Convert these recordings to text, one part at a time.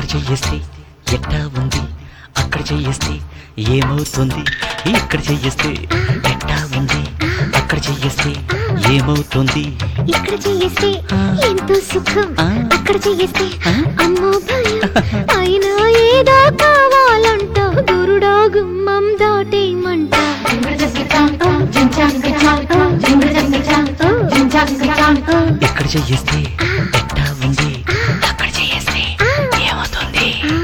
చెయ్యేస్తే ఎట్టా ఉంది అక్కడ చెయ్యేస్తే ఏమవుతుంది ఇక్కడ చెయ్యేస్తే ఎట్టా ఉంది అక్కడ చెయ్యేస్తే ఏమవుతుంది ఇక్కడ చేస్తే ఆ. ఎంతో సుఖం ఆ. అక్కడ చేస్తే ఆ. అమ్మో భయం అయినా ఏదో కావాలంట గురుడా గుమ్మం దాటేయమంట ఇక్కడ చెయ్యేస్తే ఎట్టా ఉంది అక్కడ చెయ్యేస్తే ఏమవుతుంది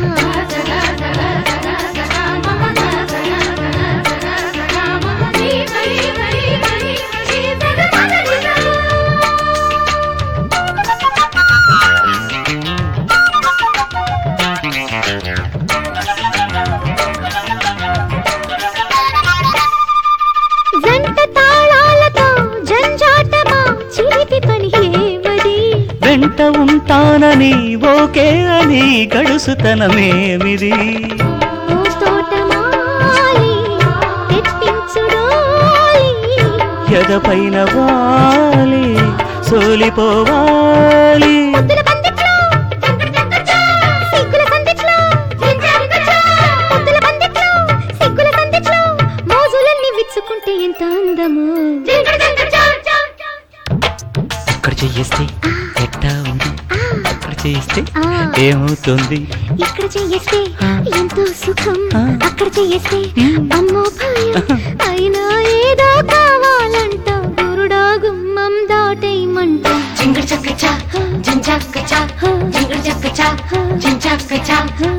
జంట తాళాలతో జంజాటమా చిలిపి పని ఏమది వెంట ఉంటానని ఓకే అని గడుసుతనమేమిది ఓ తోటమాలి తెప్పించుడోలి ఎదపైన వాలి సోలిపోవాలి ముద్దుల పందిట్లో సిగ్గుల సందిట్లో ముద్దుల పందిట్లో సిగ్గుల సందిట్లో మోజులన్నీ విచ్చుకుంటే ఎంత అందము ఇక్కడ చెయ్యేస్తే ఎట్టా ఉంది అక్కడ చేస్తే ఆ. ఏమవుతుంది ఇక్కడ చేస్తే ఆ. ఎంతో సుఖం ఆ. అక్కడ చేస్తే మ్. అమ్మో భయం అయినా ఏదో కావాలంట గురుడా గుమ్మం దాటేయమంట జింగర్ చక్క చా జింజాక్క చా జింగర్ చక్క చా జింజాక్క చా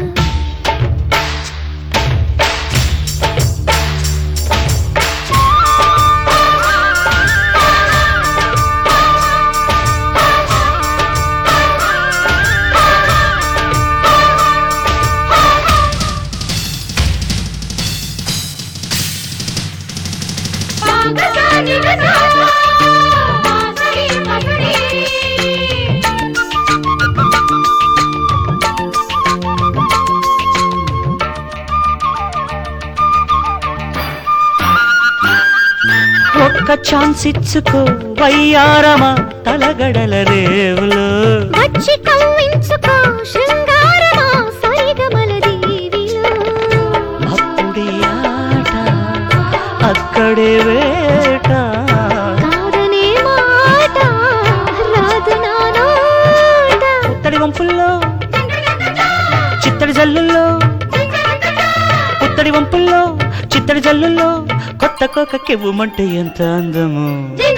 ఒక్క ఛాన్స్ ఇచ్చుకో వయ్యారమా తలగడల రేవులో వచ్చి కవ్వించుకో శృంగారమా సరిగమల దేవిలో అప్పుడే ఆట అక్కడే వేట కాదనే మాట రాదు నా నోట పుత్తడి వంపుల్లో చిత్తడి జల్లుల్లో పుత్తడి వంపుల్లో చిత్తడి జల్లుల్లో కొత్త కోక కెవ్వుమంటే ఎంత అందము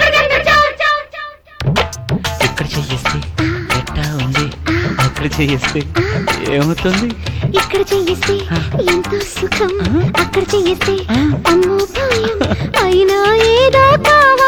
ఇక్కడ చెయ్యేస్తే ఎట్టా ఉంది అక్కడ చెయ్యేస్తే ఏమవుతుంది ఇక్కడ చేస్తే ఎంతో సుఖం ఆ. అక్కడ చేస్తే ఆ. అమ్మో భయం అయినా ఏదో కావాలి